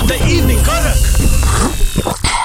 The evening Karak.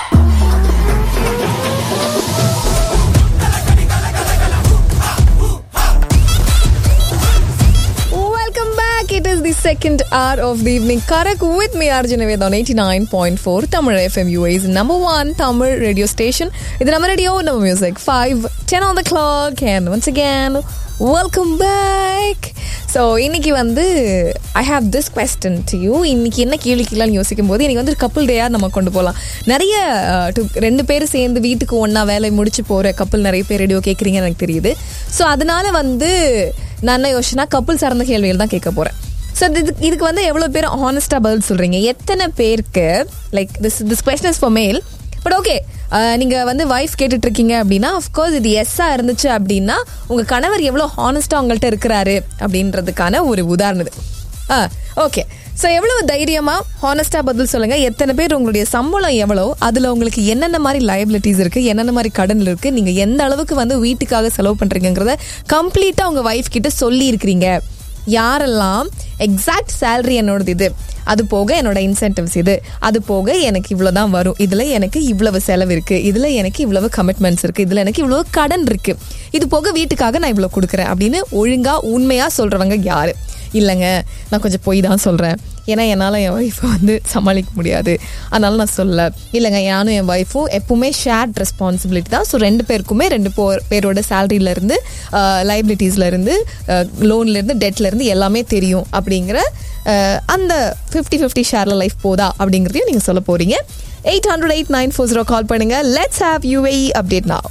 Welcome back. It is the second hour of the evening. Karak with me, Arjun Ved on 89.4 Tamil FM UA's number one Tamil radio station. இது நம்ம radio நம்ம music five ten on the clock and once again welcome back so இன்னைக்கு வந்து I have this question to you இன்னைக்கு என்ன கேள்வி கேட்கலாம்னு யோசிக்கும் போது இன்னைக்கு வந்து கப்புள் டேயாக நம்ம கொண்டு போகலாம் நிறைய அஹ், to- ரெண்டு பேரும் சேர்ந்து வீட்டுக்கு ஒன்றா வேலை முடிச்சு போகிற கப்பல் நிறைய பேர் ரேடியோ கேட்குறீங்கன்னு எனக்கு தெரியுது ஸோ அதனால வந்து நான் என்ன யோசிச்சுனா கப்புள் சார்ந்த கேள்விகள் தான் கேட்க போகிறேன் ஸோ இதுக்கு இதுக்கு வந்து எவ்வளோ பேர் ஹானஸ்டாக பதில் சொல்கிறீங்க எத்தனை பேருக்கு like this this question is for male but okay நீங்கள் வந்து வைஃப் கேட்டுட்டு இருக்கீங்க அப்படின்னா அஃப்கோர்ஸ் இது எஸ்ஸாக இருந்துச்சு அப்படின்னா உங்கள் கணவர் எவ்வளோ ஹானஸ்ட்டாக உங்கள்கிட்ட இருக்கிறாரு அப்படின்றதுக்கான ஒரு உதாரணம் இது ஆ ஓகே ஸோ எவ்வளவு தைரியமாக ஹானஸ்ட்டாக பதில் சொல்லுங்கள் எத்தனை பேர் உங்களுடைய சம்பளம் எவ்வளோ அதில் உங்களுக்கு என்னென்ன மாதிரி லயபிலிட்டிஸ் இருக்குது என்னென்ன மாதிரி கடன் இருக்குது நீங்கள் எந்த அளவுக்கு வந்து வீட்டுக்காக செலவு பண்ணுறீங்கிறத கம்ப்ளீட்டாக உங்கள் வைஃப் கிட்ட சொல்லி இருக்கிறீங்க யாரெல்லாம் எக்ஸாக்ட் சேலரி என்னோடது இது அது போக என்னோட இன்சென்டிவ்ஸ் இது அது போக எனக்கு இவ்வளோ தான் வரும் இதில் எனக்கு இவ்வளவு செலவு இருக்குது இதில் எனக்கு இவ்வளவு கமிட்மெண்ட்ஸ் இருக்குது இதில் எனக்கு இவ்வளவு கடன் இருக்குது இது போக வீட்டுக்காக நான் இவ்வளோ கொடுக்குறேன் அப்படின்னு ஒழுங்காக உண்மையாக சொல்கிறவங்க யார் இல்லைங்க நான் கொஞ்சம் போய் தான் சொல்கிறேன் ஏன்னா என்னால் என் ஒய்ஃபை வந்து சமாளிக்க முடியாது அதனால நான் சொல்ல இல்லைங்க நானும் என் ஒய்ஃபும் எப்பவுமே ஷேர்ட் ரெஸ்பான்சிபிலிட்டி தான் ஸோ ரெண்டு பேருக்குமே ரெண்டு போ பேரோட சேலரியிலேருந்து லைபிலிட்டிஸ்லேருந்து லோன்லேருந்து டெட்லேருந்து எல்லாமே தெரியும் அப்படிங்கிற அஹ், அந்த ஃபிஃப்டி ஃபிஃப்டி ஷேரில் லைஃப் போதா அப்படிங்கிறதையும் நீங்கள் சொல்ல போகிறீங்க eight hundred eight nine four zero call பண்ணுங்கள் let's have UAE update now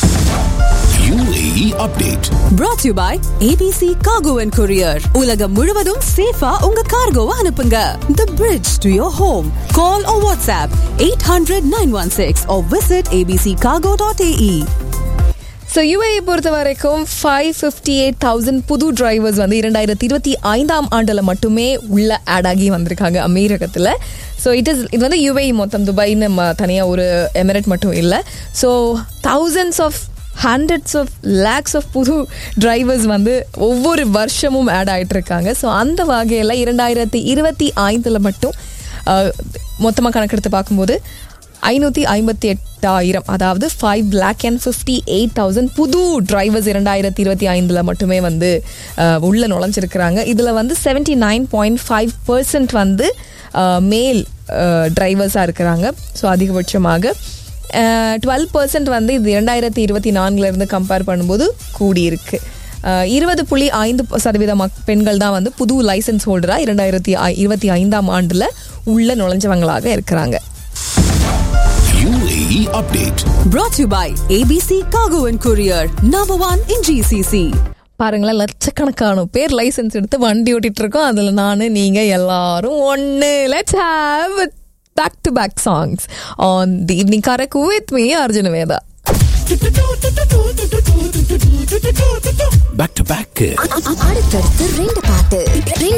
UAE update. brought to you by ABC Cargo and Courier. உலகம் முழுவதும் சேஃபா உங்க கார்கோவை அனுப்புங்க. The bridge to your home. Call or WhatsApp 800-916 or visit abccargo.ae. So UAE பொறுத்த வரைக்கும் five fifty eight thousand புது drivers வந்து இரண்டாயிரத்தி இருபத்தி ஐந்தாம் ஆண்டில் மட்டுமே உள்ள ஆட் ஆகி வந்திருக்காங்க அமீரகத்தில் ஸோ இட் இஸ் இது வந்து யூஏஇ மொத்தம் துபாய்னு நம்ம தனியாக ஒரு எமிரேட் மட்டும் இல்லை so thousands of hundreds of lakhs of புது டிரைவர்ஸ் வந்து ஒவ்வொரு வருஷமும் ஆட் ஆகிட்டு இருக்காங்க ஸோ அந்த வகையில் இரண்டாயிரத்தி இருபத்தி ஐந்தில் மட்டும் மொத்தமாக கணக்கெடுத்து பார்க்கும்போது ஐநூற்றி ஐம்பத்தி எட்டாயிரம் அதாவது five lakh and fifty eight thousand புது டிரைவர்ஸ் இரண்டாயிரத்தி இருபத்தி ஐந்தில் மட்டுமே வந்து அஹ், உள்ள நுழைஞ்சிருக்கிறாங்க இதில் வந்து seventy nine point five percent வந்து மேல் டிரைவர்ஸாக இருக்கிறாங்க ஸோ அதிகபட்சமாக டுவெல் பர்சன்ட் வந்து இது இரண்டாயிரத்தி இருபத்தி நான்குலேருந்து கம்பேர் பண்ணும்போது கூடியிருக்கு இருபது புள்ளி ஐந்து சதவீத மக் பெண்கள் தான் வந்து புது லைசன்ஸ் ஹோல்டராக இரண்டாயிரத்தி இருபத்தி ஐந்தாம் ஆண்டில் உள்ள நுழைஞ்சவங்களாக இருக்கிறாங்க UAE update. Brought to you by ABC Cargo and Courier. Number one in GCC. பாருங்களேன் லட்சக்கணக்கான பேர் லைசென்ஸ் எடுத்து வண்டி ஓட்டிட்டு இருக்கோம் அதில் நான் நீங்கள் எல்லாரும் ஒன்று let's have back to back songs on the evening karak with me Arjuna Veda Back to back. அடுத்தடுத்து ரெண்டு பாட்டு ரெண்டு